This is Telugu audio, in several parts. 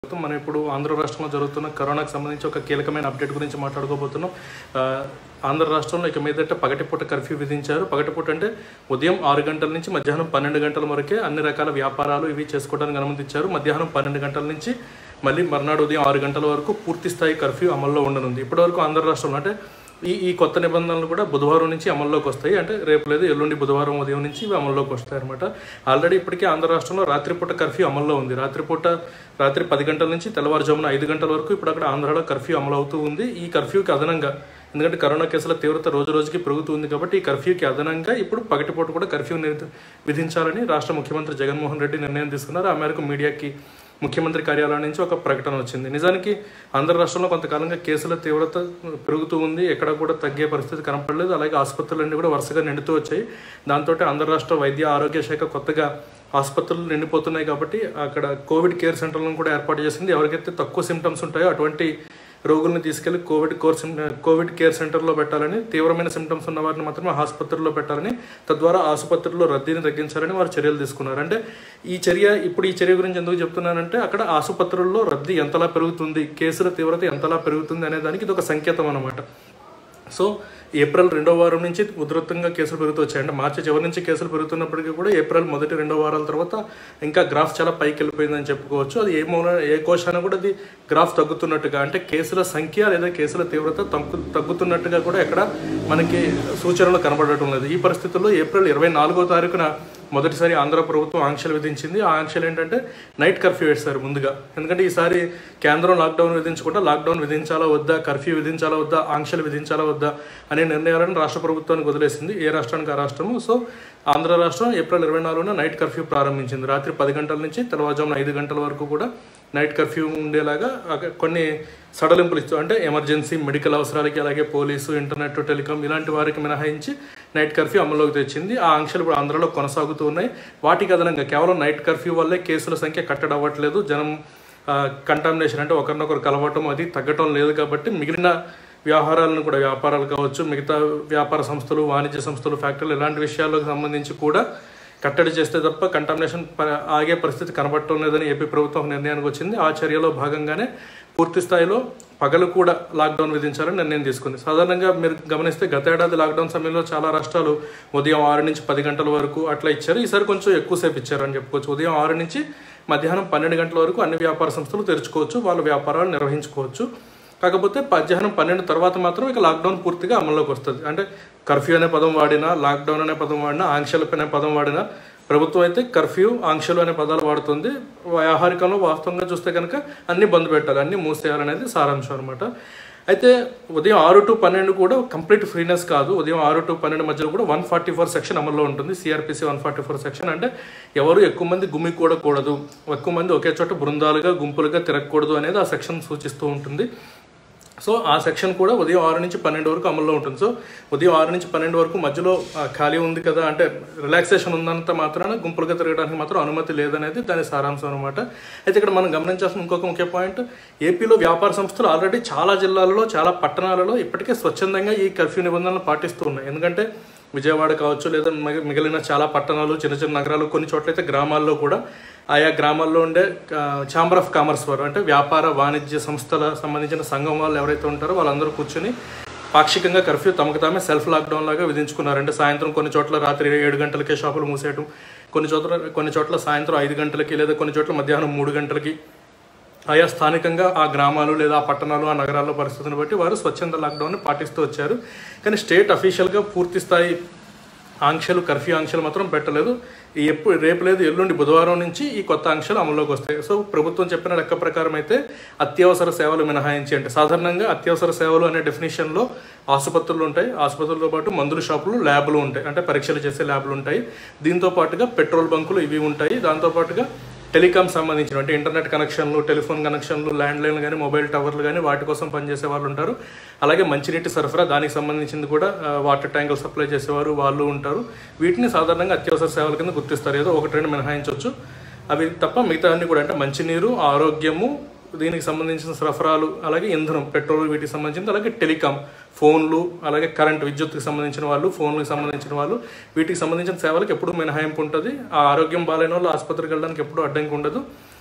ప్రస్తుతం మనం ఇప్పుడు ఆంధ్ర రాష్ట్రంలో జరుగుతున్న కరోనాకు సంబంధించి ఒక కీలకమైన అప్డేట్ గురించి మాట్లాడుకోబోతున్నాం ఆ, ఆంధ్ర రాష్ట్రంలో ఇక మీదట పగటిపూట కర్ఫ్యూ విధించారు పగటిపూట అంటే ఉదయం ఆరు గంటల నుంచి మధ్యాహ్నం పన్నెండు గంటల వరకే అన్ని రకాల వ్యాపారాలు ఇవి చేసుకోవడానికి అనుమతి ఇచ్చారు మధ్యాహ్నం పన్నెండు గంటల నుంచి మళ్ళీ మర్నాడు ఉదయం ఆరు గంటల వరకు పూర్తి స్థాయి కర్ఫ్యూ అమల్లో ఉండనుంది ఇప్పటివరకు ఆంధ్ర రాష్ట్రంలో అంటే ఈ ఈ కొత్త నిబంధనలు కూడా బుధవారం నుంచి అమల్లోకి వస్తాయి అంటే రేపు లేదు ఎల్లుండి బుధవారం ఉదయం నుంచి ఇవి అమల్లోకి వస్తాయి అనమాట ఆల్రెడీ ఇప్పటికే ఆంధ్ర రాష్ట్రంలో రాత్రిపూట కర్ఫ్యూ అమల్లో ఉంది రాత్రిపూట రాత్రి పది గంటల నుంచి తెల్లవారుజామున ఐదు గంటల వరకు ఇప్పుడు అక్కడ ఆంధ్రాలో కర్ఫ్యూ అమలు అవుతూ ఉంది ఈ కర్ఫ్యూకి అదనంగా ఎందుకంటే కరోనా కేసుల తీవ్రత రోజు రోజుకి పెరుగుతుంది కాబట్టి ఈ కర్ఫ్యూకి అదనంగా ఇప్పుడు పగటిపూట కూడా కర్ఫ్యూ నిర్- విధించాలని రాష్ట్ర ముఖ్యమంత్రి జగన్మోహన్ రెడ్డి నిర్ణయం తీసుకున్నారు ఆ మేరకు మీడియాకి ముఖ్యమంత్రి కార్యాలయం నుంచి ఒక ప్రకటన వచ్చింది నిజానికి ఆంధ్ర రాష్ట్రంలో కొంతకాలంగా కేసుల తీవ్రత పెరుగుతూ ఉంది ఎక్కడ కూడా తగ్గే పరిస్థితి కనపడలేదు అలాగే ఆసుపత్రులన్నీ కూడా వరుసగా నిండుతూ వచ్చాయి దాంతో ఆంధ్ర రాష్ట్ర వైద్య ఆరోగ్య శాఖ కొత్తగా ఆసుపత్రులు నిండిపోతున్నాయి కాబట్టి అక్కడ కోవిడ్ కేర్ సెంటర్లను కూడా ఏర్పాటు చేసింది ఎవరికైతే తక్కువ సిమ్టమ్స్ ఉంటాయో అటువంటి రోగుల్ని తీసుకెళ్లి కోవిడ్ కోర్ సిమ్- కోవిడ్ కేర్ సెంటర్లో పెట్టాలని తీవ్రమైన సిమ్టమ్స్ ఉన్న వారిని మాత్రమే ఆసుపత్రుల్లో పెట్టాలని తద్వారా ఆసుపత్రుల్లో రద్దీని తగ్గించాలని వారు చర్యలు తీసుకున్నారు అంటే ఈ చర్య ఇప్పుడు ఈ చర్య గురించి ఎందుకు చెప్తున్నానంటే అక్కడ ఆసుపత్రుల్లో రద్దీ ఎంతలా పెరుగుతుంది కేసుల తీవ్రత ఎంతలా పెరుగుతుంది అనే దానికి ఇది ఒక సంకేతం అన్నమాట సో ఏప్రిల్ రెండో వారం నుంచి ఉధృతంగా కేసులు పెరుగుతూ వచ్చాయి అంటే మార్చి చివరి నుంచి కేసులు పెరుగుతున్నప్పటికీ కూడా ఏప్రిల్ మొదటి రెండో వారాల తర్వాత ఇంకా గ్రాఫ్ చాలా పైకి వెళ్ళిపోయిందని చెప్పుకోవచ్చు అది ఏ మూల ఏ కోశాన కూడా అది గ్రాఫ్ తగ్గుతున్నట్టుగా అంటే కేసుల సంఖ్య లేదా కేసుల తీవ్రత తగ్గు తగ్గుతున్నట్టుగా కూడా ఎక్కడ మనకి సూచనలు కనబడటం లేదు ఈ పరిస్థితుల్లో ఏప్రిల్ ఇరవై నాలుగో తారీఖున మొదటిసారి ఆంధ్ర ప్రభుత్వం ఆంక్షలు విధించింది ఆ ఆంక్షలు ఏంటంటే నైట్ కర్ఫ్యూ వేస్తారు ముందుగా ఎందుకంటే ఈసారి కేంద్రం లాక్డౌన్ విధించకుండా లాక్డౌన్ విధించాలా వద్దా కర్ఫ్యూ విధించాలా వద్దా ఆంక్షలు విధించాలా వద్దా అనే నిర్ణయాలను రాష్ట్ర ప్రభుత్వానికి వదిలేసింది ఏ రాష్ట్రానికి ఆ రాష్ట్రము సో ఆంధ్ర రాష్ట్రం ఏప్రిల్ ఇరవై నాలుగున నైట్ కర్ఫ్యూ ప్రారంభించింది రాత్రి పది గంటల నుంచి తెల్లవారుజామున ఐదు గంటల వరకు కూడా నైట్ కర్ఫ్యూ ఉండేలాగా అక- కొన్ని సడలింపులు ఇస్తూ అంటే ఎమర్జెన్సీ మెడికల్ అవసరాలకి అలాగే పోలీసు ఇంటర్నెట్ టెలికాం ఇలాంటి వారికి మినహాయించి నైట్ కర్ఫ్యూ అమల్లోకి తెచ్చింది ఆ ఆంక్షలు ఇప్పుడు ఆంధ్రలో కొనసాగుతూ ఉన్నాయి వాటికి అదనంగా కేవలం నైట్ కర్ఫ్యూ వల్లే కేసుల సంఖ్య కట్టడవ్వట్లేదు జనం కంటామినేషన్ అంటే ఒకరినొకరు కలవటం అది తగ్గటం లేదు కాబట్టి మిగిలిన వ్యవహారాలను కూడా వ్యాపారాలు కావచ్చు మిగతా వ్యాపార సంస్థలు వాణిజ్య సంస్థలు ఫ్యాక్టరీలు ఇలాంటి విషయాలకు సంబంధించి కూడా కట్టడి చేస్తే తప్ప కంటామినేషన్ ప- ఆగే పరిస్థితి కనబడటం లేదని ఏపీ ప్రభుత్వం ఒక నిర్ణయానికి వచ్చింది ఆ చర్యలో భాగంగానే పూర్తి స్థాయిలో పగలు కూడా లాక్డౌన్ విధించాలని నిర్ణయం తీసుకుంది సాధారణంగా మీరు గమనిస్తే గత ఏడాది లాక్డౌన్ సమయంలో చాలా రాష్ట్రాలు ఉదయం ఆరు నుంచి పది గంటల వరకు అట్లా ఇచ్చారు ఈసారి కొంచెం ఎక్కువసేపు ఇచ్చారు అని చెప్పుకోవచ్చు ఉదయం ఆరు నుంచి మధ్యాహ్నం పన్నెండు గంటల వరకు అన్ని వ్యాపార సంస్థలు తెరుచుకోవచ్చు వాళ్ళ వ్యాపారాలు నిర్వహించుకోవచ్చు కాకపోతే మధ్యాహ్నం పన్నెండు తర్వాత మాత్రం ఇక లాక్డౌన్ పూర్తిగా అమల్లోకి వస్తుంది అంటే కర్ఫ్యూ అనే పదం వాడినా లాక్డౌన్ అనే పదం వాడినా ఆంక్షలు అనే పదం వాడినా ప్రభుత్వం అయితే కర్ఫ్యూ ఆంక్షలు అనే పదాలు వాడుతుంది వ్యావహారికంలో వాస్తవంగా చూస్తే కనుక అన్ని బంద్ పెట్టాలి అన్ని మూసేయాలనేది సారాంశం అనమాట అయితే ఉదయం ఆరు టు పన్నెండు కూడా కంప్లీట్ ఫ్రీనెస్ కాదు ఉదయం ఆరు టు పన్నెండు మధ్యలో కూడా వన్ ఫార్టీ ఫోర్ సెక్షన్ అమల్లో ఉంటుంది CrPC one forty four section అంటే ఎవరు ఎక్కువ మంది గుమ్మి కూడకూడదు ఎక్కువ మంది ఒకే చోట బృందాలుగా గుంపులుగా తిరగకూడదు అనేది ఆ సెక్షన్ సూచిస్తూ ఉంటుంది సో ఆ సెక్షన్ కూడా ఉదయం ఆరు నుంచి పన్నెండు వరకు అమల్లో ఉంటుంది సో ఉదయం ఆరు నుంచి పన్నెండు వరకు మధ్యలో ఆ, ఖాళీ ఉంది కదా అంటే రిలాక్సేషన్ ఉందంత మాత్రాన గుంపులుగా తిరగడానికి మాత్రం అనుమతి లేదనేది దాని సారాంశం అనమాట అయితే ఇక్కడ మనం గమనించాల్సిన ఇంకొక ముఖ్య పాయింట్ ఏపీలో వ్యాపార సంస్థలు ఆల్రెడీ చాలా జిల్లాలలో చాలా పట్టణాలలో ఇప్పటికే స్వచ్ఛందంగా ఈ కర్ఫ్యూ నిబంధనలు పాటిస్తూ ఉన్నాయి ఎందుకంటే విజయవాడ కావచ్చు లేదా మిగ- మిగిలిన చాలా పట్టణాలు చిన్న చిన్న నగరాలు కొన్ని చోట్లయితే గ్రామాల్లో కూడా ఆయా గ్రామాల్లో ఉండే ఛాంబర్ ఆఫ్ కామర్స్ వారు అంటే వ్యాపార వాణిజ్య సంస్థల సంబంధించిన సంఘం వాళ్ళు ఎవరైతే ఉంటారో వాళ్ళందరూ కూర్చొని పాక్షికంగా కర్ఫ్యూ తమకు తామే సెల్ఫ్ లాక్డౌన్ లాగా విధించుకున్నారు అంటే సాయంత్రం కొన్ని చోట్ల రాత్రి ఏడు గంటలకే షాపులు మూసేయడం కొన్ని చోట్ల కొన్ని చోట్ల సాయంత్రం ఐదు గంటలకి లేదా కొన్ని చోట్ల మధ్యాహ్నం మూడు గంటలకి ఆయా స్థానికంగా ఆ గ్రామాలు లేదా ఆ పట్టణాలు ఆ నగరాల్లో పరిస్థితిని బట్టి వారు స్వచ్ఛంద లాక్డౌన్ పాటిస్తూ వచ్చారు కానీ స్టేట్ అఫీషియల్గా పూర్తి స్థాయి ఆంక్షలు కర్ఫ్యూ ఆంక్షలు మాత్రం పెట్టలేదు ఈ ఎప్పుడు రేపు లేదు ఎల్లుండి బుధవారం నుంచి ఈ కొత్త ఆంక్షలు అమల్లోకి వస్తాయి సో ప్రభుత్వం చెప్పిన లెక్క ప్రకారం అయితే అత్యవసర సేవలు మినహాయించి అంటే సాధారణంగా అత్యవసర సేవలు అనే డెఫినేషన్లో ఆసుపత్రులు ఉంటాయి ఆసుపత్రులతో పాటు మందుల షాపులు ల్యాబ్లు ఉంటాయి అంటే పరీక్షలు చేసే ల్యాబ్లు ఉంటాయి దీంతో పాటుగా పెట్రోల్ బంకులు ఇవి ఉంటాయి దాంతో పాటుగా టెలికాం సంబంధించిన అంటే ఇంటర్నెట్ కనెక్షన్లు టెలిఫోన్ కనెక్షన్లు ల్యాండ్ లైన్లు కానీ మొబైల్ టవర్లు కానీ వాటి కోసం పనిచేసే వాళ్ళు ఉంటారు అలాగే మంచినీటి సరఫరా దానికి సంబంధించింది కూడా ఆ, వాటర్ ట్యాంకులు సప్లై చేసేవారు వాళ్ళు ఉంటారు వీటిని సాధారణంగా అత్యవసర సేవల కింద గుర్తిస్తారు ఏదో ఒకటి రెండు మినహాయించవచ్చు అవి తప్ప మిగతా అన్ని కూడా అంటే మంచినీరు ఆరోగ్యము దీనికి సంబంధించిన సరఫరాలు అలాగే ఇంధనం పెట్రోల్ వీటికి సంబంధించింది అలాగే టెలికాం ఫోన్లు అలాగే కరెంట్ విద్యుత్కి సంబంధించిన వాళ్ళు ఫోన్లకు సంబంధించిన వాళ్ళు వీటికి సంబంధించిన సేవలకు ఎప్పుడు మినహాయింపు ఉంటుంది ఆ ఆరోగ్యం బాగాలేని వాళ్ళు ఆసుపత్రికి వెళ్ళడానికి ఎప్పుడు అడ్డంకి ఉండదు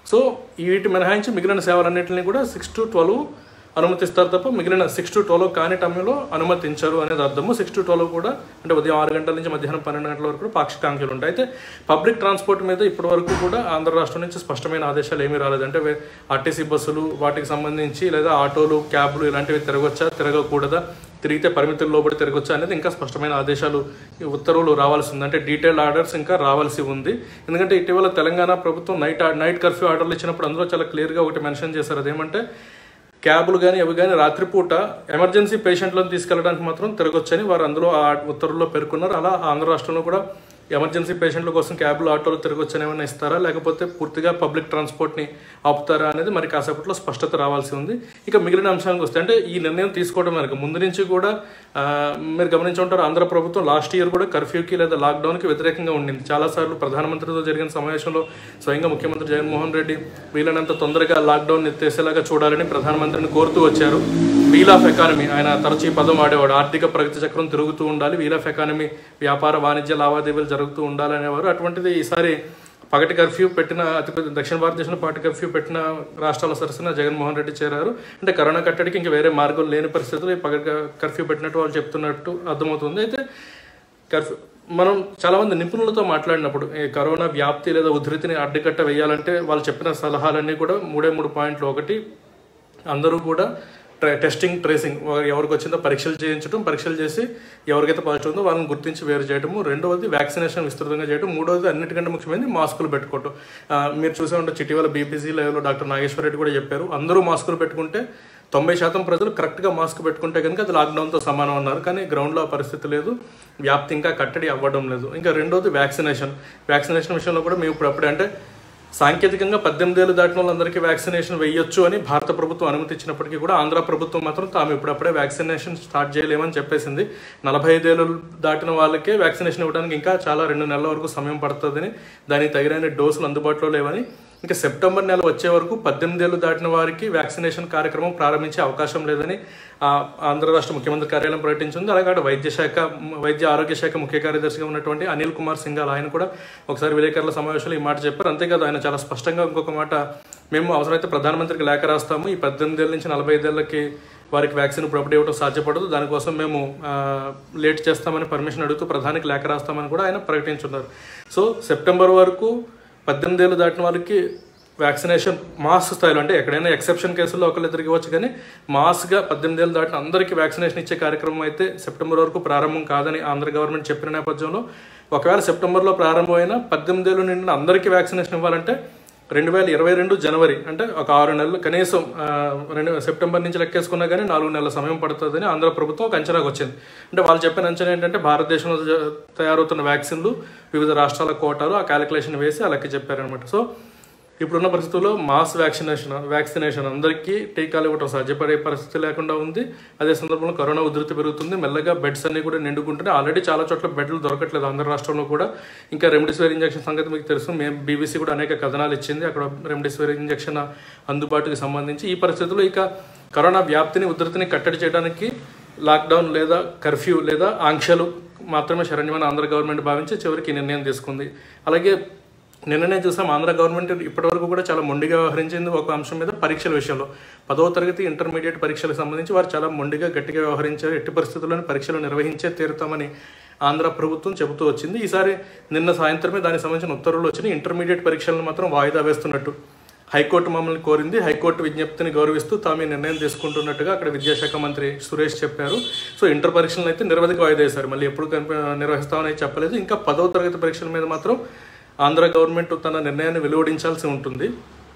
సో వీటి మినహాయించి మిగిలిన సేవలన్నింటినీ కూడా సిక్స్ టు ట్వెల్వ్ అనుమతిస్తారు తప్ప మిగిలిన సిక్స్ టు ట్వెల్వ్ కాని టైంలో అనుమతించరు అనేది అర్థము సిక్స్ టు ట్వెల్వ్ కూడా అంటే ఉదయం ఆరు గంటల నుంచి మధ్యాహ్నం పన్నెండు గంటల వరకు కూడా పాక్షిక ఆంక్షలు ఉంటాయి అయితే పబ్లిక్ ట్రాన్స్పోర్ట్ మీద ఇప్పటి వరకు కూడా ఆంధ్ర రాష్ట్రం నుంచి స్పష్టమైన ఆదేశాలు ఏమీ రాలేదు అంటే వే- ఆర్టీసీ బస్సులు వాటికి సంబంధించి లేదా ఆటోలు క్యాబ్లు ఇలాంటివి తిరగొచ్చా తిరగకూడదా తిరిగితే పరిమితుల లోబడి తిరగొచ్చా అనేది ఇంకా స్పష్టమైన ఆదేశాలు ఈ ఉత్తర్వులు రావాల్సి ఉంది అంటే డీటెయిల్ ఆర్డర్స్ ఇంకా రావాల్సి ఉంది ఎందుకంటే ఇటీవల తెలంగాణ ప్రభుత్వం నైట్ నైట్ కర్ఫ్యూ ఆర్డర్లు ఇచ్చినప్పుడు అందులో చాలా క్లియర్గా ఒకటి మెన్షన్ చేశారు అదేమంటే క్యాబులు కానీ అవి కానీ రాత్రిపూట ఎమర్జెన్సీ పేషెంట్లను తీసుకెళ్ళడానికి మాత్రం తిరగొచ్చని వారు అందులో ఆ ఉత్తర్వుల్లో పేర్కొన్నారు అలా ఆంధ్ర రాష్ట్రంలో కూడా ఎమర్జెన్సీ పేషెంట్ల కోసం క్యాబ్లు ఆటోలు తిరగొచ్చని ఏమైనా ఇస్తారా లేకపోతే పూర్తిగా పబ్లిక్ ట్రాన్స్పోర్ట్ని ఆపుతారా అనేది మరి కాసేపట్లో స్పష్టత రావాల్సి ఉంది ఇక మిగిలిన అంశానికి వస్తే అంటే ఈ నిర్ణయం తీసుకోవడం వెనక ముందు నుంచి కూడా ఆ, మీరు గమనించి ఉంటారు ఆంధ్ర ప్రభుత్వం లాస్ట్ ఇయర్ కూడా కర్ఫ్యూకి లేదా లాక్డౌన్కి వ్యతిరేకంగా ఉండింది చాలాసార్లు ప్రధానమంత్రితో జరిగిన సమావేశంలో స్వయంగా ముఖ్యమంత్రి జగన్మోహన్ రెడ్డి వీలైనంత తొందరగా లాక్డౌన్ ఎత్తేసేలాగా చూడాలని ప్రధానమంత్రిని కోరుతూ వచ్చారు వీల్ ఆఫ్ ఎకానమీ ఆయన తరచూ ఈ పదం ఆడేవాడు ఆర్థిక ప్రగతి చక్రం తిరుగుతూ ఉండాలి వీల్ ఆఫ్ ఎకానమీ వ్యాపార వాణిజ్య లావాదేవీలు జరుగుతూ ఉండాలనేవారు అటువంటిది ఈసారి పగటి కర్ఫ్యూ పెట్టిన అతిపెద్ద దక్షిణ భారతదేశంలో పగటి కర్ఫ్యూ పెట్టిన రాష్ట్రాల సరసన జగన్మోహన్ రెడ్డి చేరారు అంటే కరోనా కట్టడికి ఇంకా వేరే మార్గం లేని పరిస్థితుల్లో ఈ పగటి కర్ఫ్యూ పెట్టినట్టు వాళ్ళు చెప్తున్నట్టు అర్థమవుతుంది అయితే కర్ఫ్యూ మనం చాలామంది నిపుణులతో మాట్లాడినప్పుడు ఈ కరోనా వ్యాప్తి లేదా ఉధృతిని అడ్డుకట్ట వేయాలంటే వాళ్ళు చెప్పిన సలహాలన్నీ కూడా మూడే మూడు పాయింట్లు ఒకటి అందరూ కూడా ట్ర- టెస్టింగ్ ట్రేసింగ్ వా- ఎవరికి వచ్చిందో పరీక్షలు చేయించడం పరీక్షలు చేసి ఎవరికైతే పాజిటివ్ ఉందో వాళ్ళని గుర్తించి వేరు చేయడము రెండవది వ్యాక్సినేషన్ విస్తృతంగా చేయడం మూడవది అన్నిటికంటే ముఖ్యమైనది మాస్కులు పెట్టుకోవటం ఆ, మీరు చూసే ఉండొచ్చు ఇటీవల బీపీసీ లైవ్లో డాక్టర్ నాగేశ్వర రెడ్డి కూడా చెప్పారు అందరూ మాస్కులు పెట్టుకుంటే తొంభై శాతం ప్రజలు కరెక్ట్గా మాస్క్ పెట్టుకుంటే కనుక అది లాక్డౌన్తో సమానం అన్నారు కానీ గ్రౌండ్లో ఆ పరిస్థితి లేదు వ్యాప్తి ఇంకా కట్టడి అవ్వడం లేదు ఇంకా రెండోది వ్యాక్సినేషన్ వ్యాక్సినేషన్ విషయంలో కూడా మేము ఇప్పుడు అప్పుడే అంటే సాంకేతికంగా పద్దెనిమిది ఏళ్ళు దాటిన వాళ్ళందరికీ వ్యాక్సినేషన్ వేయొచ్చు అని భారత ప్రభుత్వం అనుమతి ఇచ్చినప్పటికీ కూడా ఆంధ్ర ప్రభుత్వం మాత్రం తాము ఇప్పుడప్పుడే వ్యాక్సినేషన్ స్టార్ట్ చేయలేమని చెప్పేసింది నలభై ఐదేళ్ళు దాటిన వాళ్ళకే వ్యాక్సినేషన్ ఇవ్వడానికి ఇంకా చాలా రెండు నెలల వరకు సమయం పడుతుందని దానికి తగిన డోసులు అందుబాటులో లేవని ఇంకా సెప్టెంబర్ నెల వచ్చే వరకు పద్దెనిమిది ఏళ్ళు దాటిన వారికి వ్యాక్సినేషన్ కార్యక్రమం ప్రారంభించే అవకాశం లేదని ఆ, ఆంధ్ర రాష్ట్ర ముఖ్యమంత్రి కార్యాలయం ప్రకటించింది అలాగే అక్కడ వైద్య శాఖ వైద్య ఆరోగ్య శాఖ ముఖ్య కార్యదర్శిగా ఉన్నటువంటి అనిల్ కుమార్ సింఘాల్ ఆయన కూడా ఒకసారి విలేకరుల సమావేశంలో ఈ మాట చెప్పారు అంతేకాదు ఆయన చాలా స్పష్టంగా ఇంకొక మాట మేము అవసరమైతే ప్రధానమంత్రికి లేఖ రాస్తాము ఈ పద్దెనిమిది ఏళ్ళ నుంచి నలభై ఐదేళ్లకి వారికి వ్యాక్సిన్ ఇప్పుడు అప్పుడు ఇవ్వడం సాధ్యపడదు దానికోసం మేము ఆ, లేట్ చేస్తామని పర్మిషన్ అడుగుతూ ప్రధానికి లేఖ రాస్తామని కూడా ఆయన ప్రకటించున్నారు సో సెప్టెంబర్ వరకు పద్దెనిమిది ఏళ్ళు దాటిన వాళ్ళకి వ్యాక్సినేషన్ మాస్ స్థాయిలో అంటే ఎక్కడైనా ఎక్సెప్షన్ కేసుల్లో ఒకళ్ళిద్దరికి ఇవ్వచ్చు కానీ మాస్గా పద్దెనిమిది ఏళ్ళు దాటిన అందరికీ వ్యాక్సినేషన్ ఇచ్చే కార్యక్రమం అయితే సెప్టెంబర్ వరకు ప్రారంభం కాదని ఆంధ్ర గవర్నమెంట్ చెప్పిన నేపథ్యంలో ఒకవేళ సెప్టెంబర్లో ప్రారంభమైన పద్దెనిమిది ఏళ్ళు నిండిన అందరికీ వ్యాక్సినేషన్ ఇవ్వాలంటే రెండు వేల ఇరవై రెండు జనవరి అంటే ఒక ఆరు నెలలు కనీసం ఆ, రెండు సెప్టెంబర్ నుంచి లెక్కేసుకున్నా కానీ నాలుగు నెలల సమయం పడుతుందని ఆంధ్ర ప్రభుత్వం ఒక అంచనాకు వచ్చింది అంటే వాళ్ళు చెప్పిన అంచనా ఏంటంటే భారతదేశంలో జ- తయారవుతున్న వ్యాక్సిన్లు వివిధ రాష్ట్రాల కోటాలు ఆ క్యాలిక్యులేషన్ వేసి ఆ లెక్క చెప్పారనమాట సో ఇప్పుడున్న పరిస్థితుల్లో మాస్ వ్యాక్సినేషన్ వ్యాక్సినేషన్ అందరికీ టీకాలు ఇవ్వడం సాధ్యపడే పరిస్థితి లేకుండా ఉంది అదే సందర్భంలో కరోనా ఉధృతి పెరుగుతుంది మెల్లగా బెడ్స్ అన్ని కూడా నిండుకుంటున్నాయి ఆల్రెడీ చాలా చోట్ల బెడ్లు దొరకట్లేదు ఆంధ్ర రాష్ట్రంలో కూడా ఇంకా రెమ్డెసివిర్ ఇంజెక్షన్ సంగతి మీకు తెలుసు మేము బీబీసీ కూడా అనేక కథనాలు ఇచ్చింది అక్కడ రెమ్డెసివిర్ ఇంజెక్షన్ అందుబాటుకి సంబంధించి ఈ పరిస్థితుల్లో ఇక కరోనా వ్యాప్తిని ఉధృతిని కట్టడి చేయడానికి లాక్డౌన్ లేదా కర్ఫ్యూ లేదా ఆంక్షలు మాత్రమే శరణ్యమని ఆంధ్ర గవర్నమెంట్ భావించి చివరికి ఈ నిర్ణయం తీసుకుంది అలాగే నిన్ననే చూసాం ఆంధ్ర గవర్నమెంట్ ఇప్పటివరకు కూడా చాలా మొండిగా వ్యవహరించింది ఒక అంశం మీద పరీక్షల విషయంలో పదవ తరగతి ఇంటర్మీడియట్ పరీక్షలకు సంబంధించి వారు చాలా మొండిగా గట్టిగా వ్యవహరించారు ఎట్టి పరిస్థితుల్లోని పరీక్షలు నిర్వహించే తీరుతామని ఆంధ్ర ప్రభుత్వం చెబుతూ వచ్చింది ఈసారి నిన్న సాయంత్రమే దానికి సంబంధించిన ఉత్తర్వులు వచ్చినాయి ఇంటర్మీడియట్ పరీక్షలను మాత్రం వాయిదా వేస్తున్నట్టు హైకోర్టు మమ్మల్ని కోరింది హైకోర్టు విజ్ఞప్తిని గౌరవిస్తూ తాము ఈ నిర్ణయం తీసుకుంటున్నట్టుగా అక్కడ విద్యాశాఖ మంత్రి సురేష్ చెప్పారు సో ఇంటర్ పరీక్షలను అయితే నిరవధిక వాయిదా వేశారు మళ్ళీ ఎప్పుడు కనిప నిర్వహిస్తామని అయితే చెప్పలేదు ఇంకా పదవ తరగతి పరీక్షల మీద మాత్రం ఆంధ్ర గవర్నమెంట్ తన నిర్ణయాన్ని వెలువడించాల్సి ఉంటుంది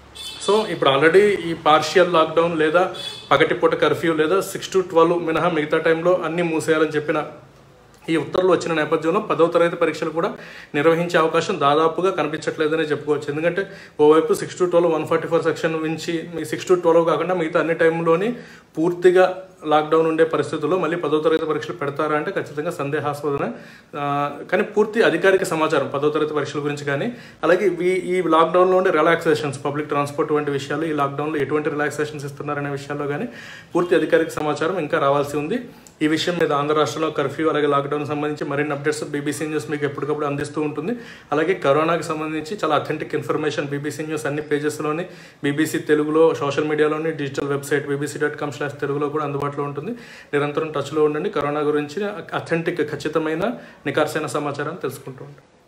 సో ఇప్పుడు ఆల్రెడీ ఈ పార్షియల్ లాక్డౌన్ లేదా పగటిపూట కర్ఫ్యూ లేదా సిక్స్ టు ట్వెల్వ్ మినహా మిగతా టైంలో అన్ని మూసేయాలని చెప్పిన ఈ ఉత్తర్వులు వచ్చిన నేపథ్యంలో పదవ తరగతి పరీక్షలు కూడా నిర్వహించే అవకాశం దాదాపుగా కనిపించట్లేదని చెప్పుకోవచ్చు ఎందుకంటే ఓవైపు six to twelve one forty four section నుంచి మీ సిక్స్ టు ట్వెల్వ్ కాకుండా మిగతా అన్ని టైంలోని పూర్తిగా లాక్డౌన్ ఉండే పరిస్థితుల్లో మళ్ళీ పదో తరగతి పరీక్షలు పెడతారా అంటే ఖచ్చితంగా సందేహాస్పదమే ఆ, కానీ పూర్తి అధికారిక సమాచారం పదో తరగతి పరీక్షల గురించి కానీ అలాగే ఈ ఈ లాక్డౌన్లో ఉండే రిలాక్సేషన్స్ పబ్లిక్ ట్రాన్స్పోర్ట్ వంటి విషయాలు ఈ లాక్డౌన్లో ఎటువంటి రిలాక్సేషన్స్ ఇస్తున్నారనే విషయాల్లో కానీ పూర్తి అధికారిక సమాచారం ఇంకా రావాల్సి ఉంది ఈ విషయం మీద ఆంధ్ర రాష్ట్రంలో కర్ఫ్యూ అలాగే లాక్డౌన్ సంబంధించి మరిన్ని అప్డేట్స్ బీబీసీ న్యూస్ మీకు ఎప్పటికప్పుడు అందిస్తూ ఉంటుంది అలాగే కరోనాకి సంబంధించి చాలా అథెంటిక్ ఇన్ఫర్మేషన్ బీబీసీ న్యూస్ అన్ని పేజెస్లోని బీబీసీ తెలుగులో సోషల్ మీడియాలోని digital website BBC dot com slash తెలుగులో కూడా అందుబాటులో ఉంటుంది నిరంతరం టచ్లో ఉండండి కరోనా గురించి అథెంటిక్ ఖచ్చితమైన నికార్సైన సమాచారాన్ని తెలుసుకుంటూ ఉంటాం